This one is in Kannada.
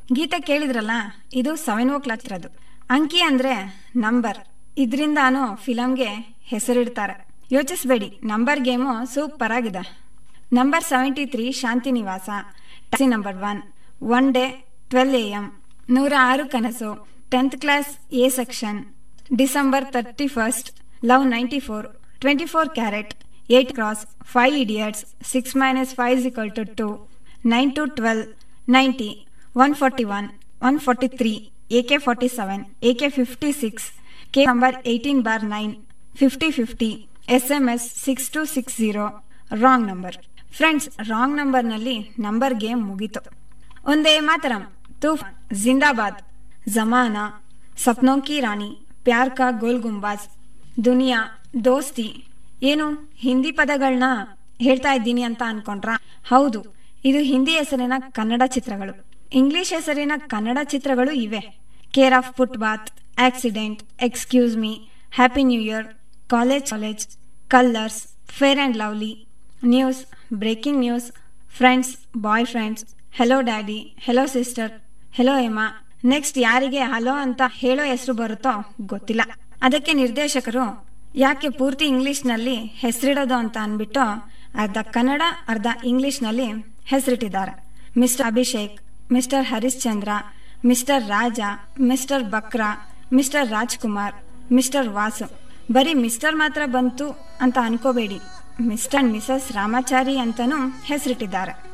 ಗೀತೆ ಕೇಳಿದ್ರಲ್ಲ ಇದು ಸೆವೆನ್ ಓ ಕ್ಲಾಕ್ ಇರೋದು ಅಂಕಿ ಅಂದ್ರೆ ನಂಬರ್ ಇದರಿಂದಾನು ಫಿಲಂಗೆ ಹೆಸರಿಡ್ತಾರೆ ಯೋಚಿಸ್ಬೇಡಿ ನಂಬರ್ ಗೇಮು ಸೂಪರ್ ಆಗಿದೆ number seventy three Shanti Nivasa taxi number one one day twelve A M ನೂರ ಆರು ಕನಸು tenth class A section December thirty first love ninety four twenty four carat eight cross five idiots six minus five equal to two nine two twelve ninety one forty one one forty three A K forty seven A K fifty six K number eighteen bar nine fifty fifty S M S six to six zero wrong number friends wrong ನಂಬರ್ನಲ್ಲಿ ನಂಬರ್ ಗೇಮ್ ಮುಗೀತು ಒಂದೇ ಮಾತರಂ ತೂಫ್ ಜಿಂದಾಬಾದ್ ಜಮಾನಾ ಸಪ್ನೋ ಕಿ ರಾಣಿ ಪ್ಯಾರ್ ಕಾ ಗೋಲ್ ಗುಂಬಾಜ್ ದುನಿಯಾ ದೋಸ್ತಿ ಏನು ಹಿಂದಿ ಪದಗಳನ್ನ ಹೇಳ್ತಾ ಇದ್ದೀನಿ ಅಂತ ಅನ್ಕೊಂಡ್ರಾ ಹೌದು ಇದು ಹಿಂದಿ ಹೆಸರಿನ ಕನ್ನಡ ಚಿತ್ರಗಳು ಇಂಗ್ಲಿಷ್ ಹೆಸರಿನ ಕನ್ನಡ ಚಿತ್ರಗಳು ಇವೆ care of footpath accident excuse me happy new year college college colours fair and lovely news breaking news friends boy friends hello daddy hello sister hello Yama next ಯಾರಿಗೆ ಹಲೋ ಅಂತ ಹೇಳೋ ಹೆಸರು ಬರುತ್ತೋ ಗೊತ್ತಿಲ್ಲ ಅದಕ್ಕೆ ನಿರ್ದೇಶಕರು ಯಾಕೆ ಪೂರ್ತಿ ಇಂಗ್ಲಿಷ್ನಲ್ಲಿ ಹೆಸರಿಡೋದು ಅಂತ ಅಂದ್ಬಿಟ್ಟು ಅರ್ಧ ಕನ್ನಡ ಅರ್ಧ ಇಂಗ್ಲಿಷ್ನಲ್ಲಿ ಹೆಸರಿಟ್ಟಿದ್ದಾರೆ mister Abhishek mister Harishchandra mister Raja mister Bakra mister Rajkumar mister Vasu ಬರೀ ಮಿಸ್ಟರ್ ಮಾತ್ರ ಬಂತು ಅಂತ ಅನ್ಕೋಬೇಡಿ ಮಿಸ್ಟರ್ ಮಿಸಸ್ ರಾಮಾಚಾರಿ ಅಂತಾನೂ ಹೆಸರಿಟ್ಟಿದ್ದಾರೆ